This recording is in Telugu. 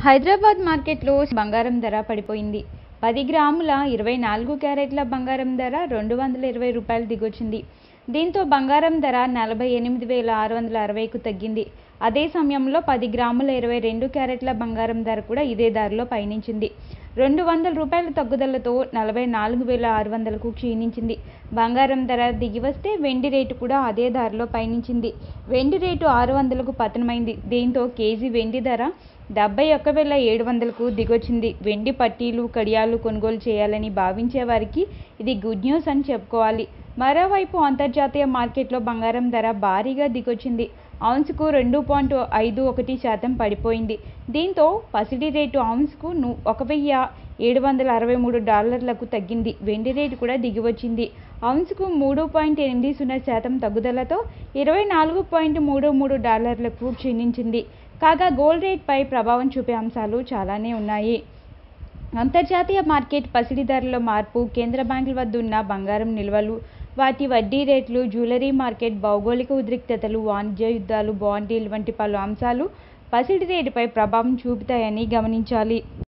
హైదరాబాద్ మార్కెట్లో బంగారం ధర పడిపోయింది పది గ్రాముల ఇరవై నాలుగు క్యారెట్ల బంగారం ధర రెండు వందల ఇరవై రూపాయలు దిగొచ్చింది దీంతో బంగారం ధర నలభై ఎనిమిది వేల ఆరు వందల అరవైకు తగ్గింది అదే సమయంలో పది గ్రాముల ఇరవై రెండు క్యారెట్ల బంగారం ధర కూడా ఇదే ధరలో పయనించింది రెండు వందల రూపాయల తగ్గుదలతో నలభై నాలుగు వేల ఆరు వందలకు క్షీణించింది బంగారం ధర దిగి వస్తే వెండి రేటు కూడా అదే ధరలో పయనించింది వెండి రేటు ఆరు వందలకు పతనమైంది దీంతో కేజీ వెండి ధర డెబ్బై ఒక్క వేల ఏడు వందలకు దిగొచ్చింది వెండి పట్టీలు కడియాలు కొనుగోలు చేయాలని భావించే వారికి ఇది గుడ్ న్యూస్ అని చెప్పుకోవాలి మరోవైపు అంతర్జాతీయ మార్కెట్లో బంగారం ధర భారీగా దిగొచ్చింది ఔన్స్కు రెండు పాయింట్ ఐదు ఒకటి శాతం పడిపోయింది దీంతో పసిడి రేటు ఔన్స్కు ను ఒక వెయ్యి ఏడు వందల అరవై మూడు డాలర్లకు తగ్గింది వెండి రేటు కూడా దిగివచ్చింది ఔన్స్కు మూడు పాయింట్ ఎనిమిది సున్నా శాతం తగ్గుదలతో ఇరవై నాలుగు పాయింట్ మూడు మూడు డాలర్లకు క్షీణించింది కాగా గోల్డ్ రేట్పై ప్రభావం చూపే అంశాలు చాలానే ఉన్నాయి అంతర్జాతీయ మార్కెట్ పసిడి ధరలో మార్పు కేంద్ర బ్యాంకుల వద్ద ఉన్న బంగారం నిల్వలు వాటి వడ్డీ రేట్లు జ్యువెలరీ మార్కెట్ భౌగోళిక ఉద్రిక్తతలు వాణిజ్య యుద్ధాలు బాండ్ డీల్ వంటి పలు అంశాలు పసిడి రేటుపై ప్రభావం చూపుతాయని గమనించాలి